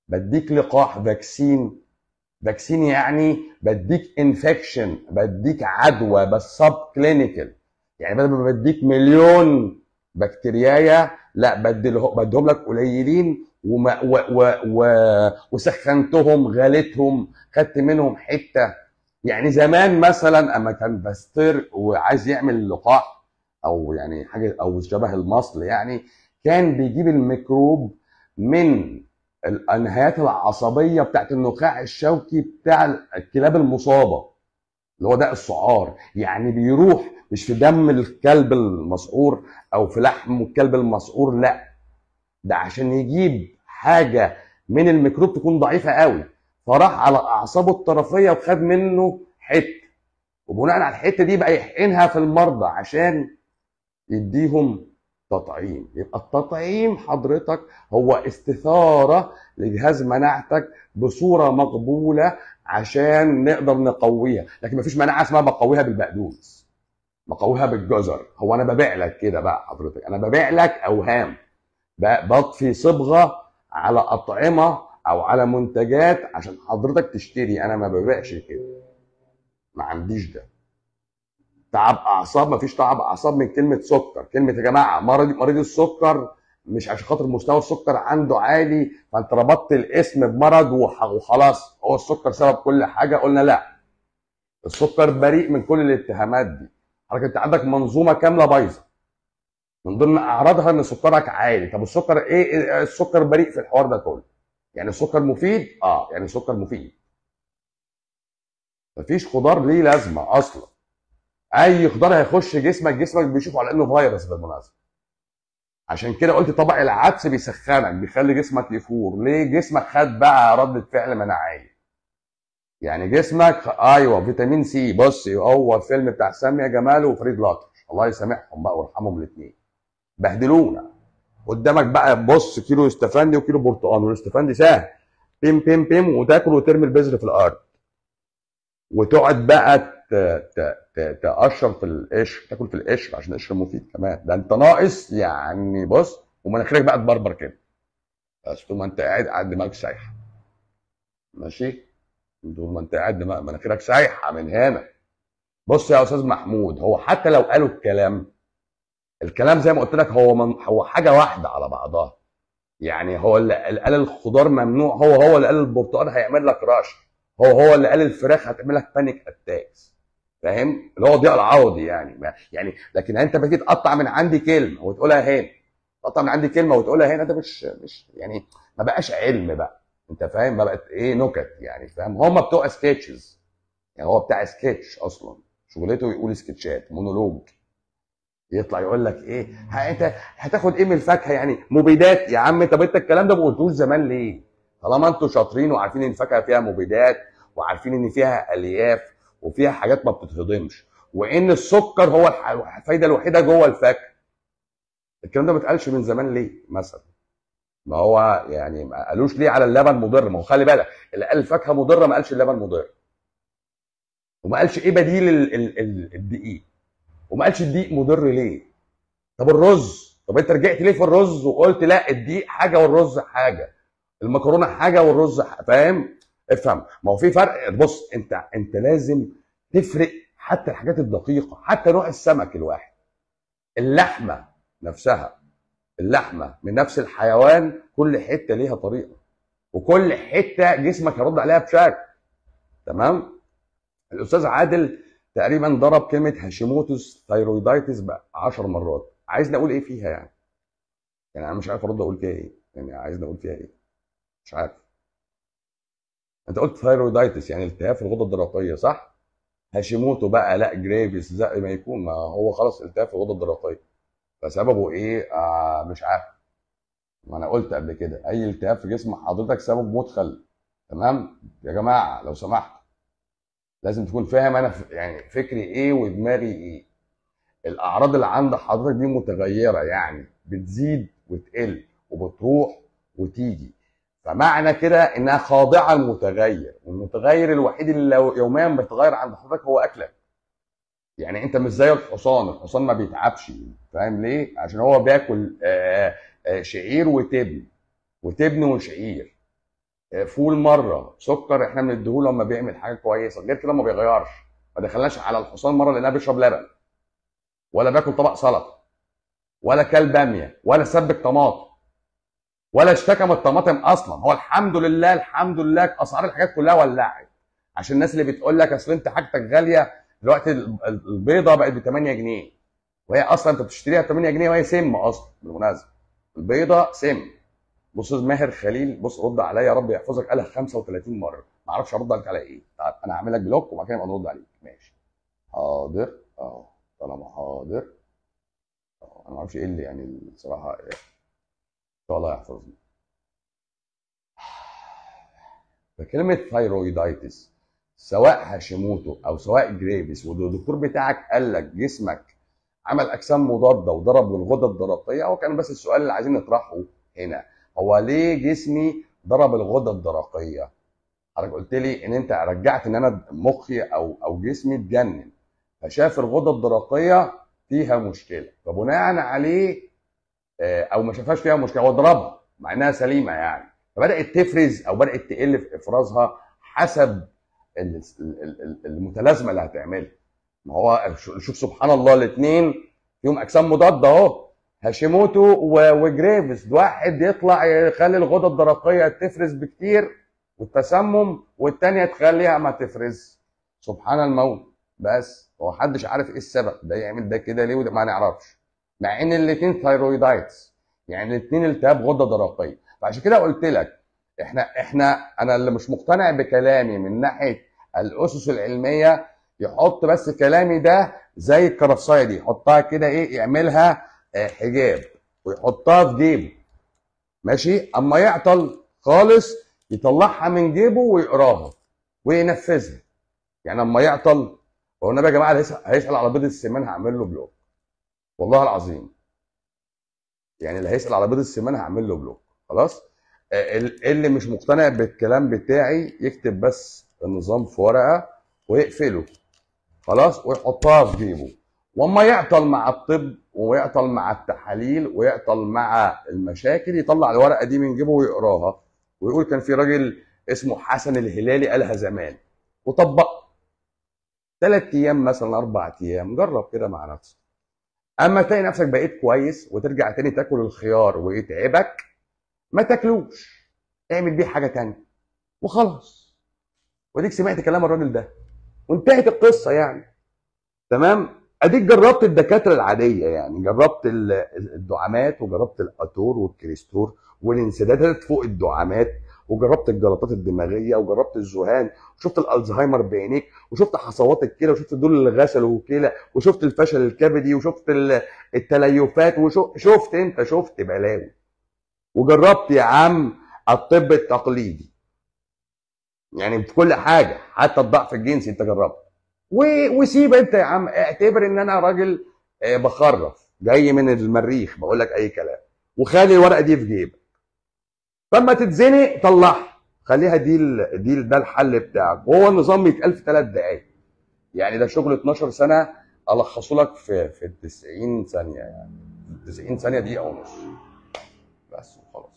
بديك لقاح فاكسين فاكسين يعني بديك انفكشن بديك عدوى بس سب كلينيكال يعني بدل ما بديك مليون بكتيريايا لا بدله بدهم لك قليلين وما و و و وسخنتهم غليتهم خدت منهم حته يعني زمان مثلا اما كان باستير وعايز يعمل لقاح او يعني حاجه او شبه المصل يعني كان بيجيب الميكروب من النهايات العصبيه بتاعت النخاع الشوكي بتاع الكلاب المصابه اللي هو ده السعار يعني بيروح مش في دم الكلب المسعور او في لحم الكلب المسعور لا ده عشان يجيب حاجه من الميكروب تكون ضعيفه قوي فراح على اعصابه الطرفيه وخد منه حته وبناء على الحته دي بقى يحقنها في المرضى عشان يديهم تطعيم يبقى التطعيم حضرتك هو استثاره لجهاز مناعتك بصوره مقبوله عشان نقدر نقويها لكن مفيش مناعه اسمها بقويها بالبقدونس بقويها بالجزر هو انا ببيع لك كده بقى حضرتك انا ببيع لك اوهام بضفي صبغه على اطعمه او على منتجات عشان حضرتك تشتري انا ما ببيعش كده ما عنديش ده تعب اعصاب ما فيش تعب اعصاب من كلمه سكر كلمه يا جماعه مريض مريض السكر مش عشان خاطر مستوى السكر عنده عالي فانت ربطت الاسم بمرض وخلاص هو السكر سبب كل حاجه قلنا لا السكر بريء من كل الاتهامات دي حضرتك انت عندك منظومه كامله بايظه من ضمن اعراضها ان سكرك عالي طب السكر ايه السكر بريء في الحوار ده كله يعني السكر مفيد اه يعني السكر مفيد مفيش خضار ليه لازمه اصلا اي خضار هيخش جسمك جسمك بيشوفه على انه فيروس بالمناسبه عشان كده قلت طبق العدس بيسخنك بيخلي جسمك يفور ليه جسمك خد بقى ردة فعل مناعيه يعني جسمك ايوه فيتامين سي بص هو الفيلم بتاع ساميه جمال وفريد لطش الله يسامحهم بقى ويرحمهم الاثنين بهدلونا قدامك بقى بص كيلو استفندي وكيلو برتقال والاستفندي سهل بيم بيم بيم وتاكل وترمي البذر في الارض وتقعد بقى تقشر في القشر تاكل في القشر عشان القشر مفيد كمان ده انت ناقص يعني بص ومناخيرك بقى تبربر كده بس طول ما انت قاعد قاعد دماغك سايحه ماشي طول ما انت قاعد مناخيرك سايحه من هنا بص يا استاذ محمود هو حتى لو قالوا الكلام الكلام زي ما قلت لك هو من هو حاجه واحده على بعضها يعني هو اللي قال الخضار ممنوع هو هو اللي قال البرتقال هيعمل لك رش هو هو اللي قال الفراخ هتعمل لك بانيك اتاكس فاهم اللي هو ضياء العوضي يعني يعني لكن انت بتيجي تقطع من عندي كلمه وتقولها هنا تقطع من عندي كلمه وتقولها هنا ده مش مش يعني ما بقاش علم بقى انت فاهم ما بقت ايه نكت يعني فاهم هم بتوع سكتشز يعني هو بتاع سكتش اصلا شغلته يقول سكتشات مونولوج يطلع يقول لك ايه انت هتاخد ايه من الفاكهه يعني مبيدات يا عم طب انت الكلام ده ما قلتوش زمان ليه طالما انتوا شاطرين وعارفين ان الفاكهه فيها مبيدات وعارفين ان فيها الياف وفيها حاجات ما بتتهضمش وان السكر هو الفايده الوحيده جوه الفاكهه الكلام ده ما اتقالش من زمان ليه مثلا ما هو يعني ما قالوش ليه على اللبن مضر ما هو خلي بالك اللي قال الفاكهه مضره ما قالش اللبن مضر وما قالش ايه بديل الدقيق وما قالش الدقيق مضر ليه طب الرز طب انت رجعت ليه في الرز وقلت لا الدقيق حاجه والرز حاجه المكرونه حاجه والرز حاجة. فاهم افهم ما هو في فرق بص انت انت لازم تفرق حتى الحاجات الدقيقه حتى نوع السمك الواحد اللحمه نفسها اللحمه من نفس الحيوان كل حته ليها طريقه وكل حته جسمك يرد عليها بشكل تمام الاستاذ عادل تقريبا ضرب كلمه هاشيموتوس ثايرويدايتس بقى 10 مرات عايزني اقول ايه فيها يعني يعني انا مش عارف ارد اقول فيها ايه يعني عايزني اقول فيها ايه مش عارف انت قلت ثايرويدايتس يعني التهاب في الغده الدرقيه صح هاشيموتو بقى لا جريفيس زي ما يكون ما هو خلاص التهاب في الغده الدرقيه فسببه ايه آه مش عارف ما انا قلت قبل كده اي التهاب في جسم حضرتك سبب مدخل تمام يا جماعه لو سمحت لازم تكون فاهم انا يعني فكري ايه ودماغي ايه الاعراض اللي عند حضرتك دي متغيره يعني بتزيد وتقل وبتروح وتيجي فمعنى كده انها خاضعه للمتغير والمتغير الوحيد اللي لو يوميا بيتغير عند حضرتك هو اكلك يعني انت مش زي الحصان الحصان ما بيتعبش فاهم ليه عشان هو بياكل آآ آآ شعير وتبن وتبن وشعير آه، فول مره سكر احنا بنديهوله لما بيعمل حاجه كويسه غير كده ما بيغيرش ما دخلناش على الحصان مره لانها بيشرب لبن ولا بياكل طبق سلطه ولا كل باميه ولا سبك طماطم ولا اشتكى من الطماطم اصلا هو الحمد لله الحمد لله اسعار الحاجات كلها ولعت عشان الناس اللي بتقول لك اصل انت حاجتك غاليه دلوقتي ال- ال- البيضه بقت ب 8 جنيه وهي اصلا انت بتشتريها ب 8 جنيه وهي سم اصلا بالمناسبه البيضه سم بص ماهر خليل بص رد عليا يا رب يحفظك قالها 35 مره ما اعرفش ارد عليك على ايه طيب انا هعمل لك بلوك وبعد كده نبقى نرد عليك ماشي حاضر اه طالما حاضر اه انا ما اعرفش ايه اللي يعني الصراحه إيه. ان شاء الله يحفظني فكلمه ثايرويدايتس سواء هاشيموتو او سواء جريفيس والدكتور بتاعك قال لك جسمك عمل اجسام مضاده وضرب للغده الدرقيه هو كان بس السؤال اللي عايزين نطرحه هنا هو ليه جسمي ضرب الغده الدرقيه حضرتك قلت لي ان انت رجعت ان انا مخي او او جسمي اتجنن فشاف الغده الدرقيه فيها مشكله فبناء عليه آه، او ما شافهاش فيها مشكله هو ضربها مع انها سليمه يعني فبدات تفرز او بدات تقل في افرازها حسب ال- ال- ال- المتلازمه اللي هتعملها ما هو شوف سبحان الله الاثنين فيهم اجسام مضاده اهو هاشيموتو و- وجريفز واحد يطلع يخلي الغده الدرقيه تفرز بكتير والتسمم والتانيه تخليها ما تفرز سبحان المولى بس هو محدش عارف ايه السبب ده يعمل ده كده ليه وده ما نعرفش مع ان الاثنين ثايرويدايتس يعني الاثنين التهاب غده درقيه فعشان كده قلت لك احنا احنا انا اللي مش مقتنع بكلامي من ناحيه الاسس العلميه يحط بس كلامي ده زي الكرفسايه دي يحطها كده ايه يعملها آه، حجاب ويحطها في جيبه ماشي اما يعطل خالص يطلعها من جيبه ويقراها وينفذها يعني اما يعطل هو النبي يا جماعه اللي هيسال هيسأل على بيض السمان هعمل له بلوك والله العظيم يعني اللي هيسال على بيض السمان هعمل له بلوك خلاص آه، ال- اللي مش مقتنع بالكلام بتاعي يكتب بس النظام في ورقه ويقفله خلاص ويحطها في جيبه واما يعطل مع الطب ويعطل مع التحاليل ويعطل مع المشاكل يطلع الورقه دي من جيبه ويقراها ويقول كان في راجل اسمه حسن الهلالي قالها زمان وطبقها ثلاث ايام مثلا اربع ايام جرب كده مع نفسك اما تلاقي نفسك بقيت كويس وترجع تاني تاكل الخيار ويتعبك ما تاكلوش اعمل بيه حاجه تانية وخلاص وديك سمعت كلام الراجل ده وانتهت القصه يعني تمام اديك جربت الدكاتره العاديه يعني جربت ال- الدعامات وجربت الاتور والكريستور والانسدادات فوق الدعامات وجربت الجلطات الدماغيه وجربت الذهان وشفت الالزهايمر بعينيك وشفت حصوات الكلى وشفت دول اللي غسلوا كلى وشفت الفشل الكبدي وشفت ال- التليفات وشفت انت شفت بلاوي وجربت يا عم الطب التقليدي يعني في كل حاجه حتى الضعف الجنسي انت جربت و- وسيب انت يا عم اعتبر ان انا راجل آه، بخرف جاي من المريخ بقول لك اي كلام وخلي الورقه دي في جيبك فلما تتزنق طلعها خليها دي ال... دي ال- ده الحل بتاعك وهو النظام بيتقال في ثلاث دقائق يعني ده شغل 12 سنه الخصه لك في في 90 ثانيه يعني 90 ثانيه دقيقه ونص بس وخلاص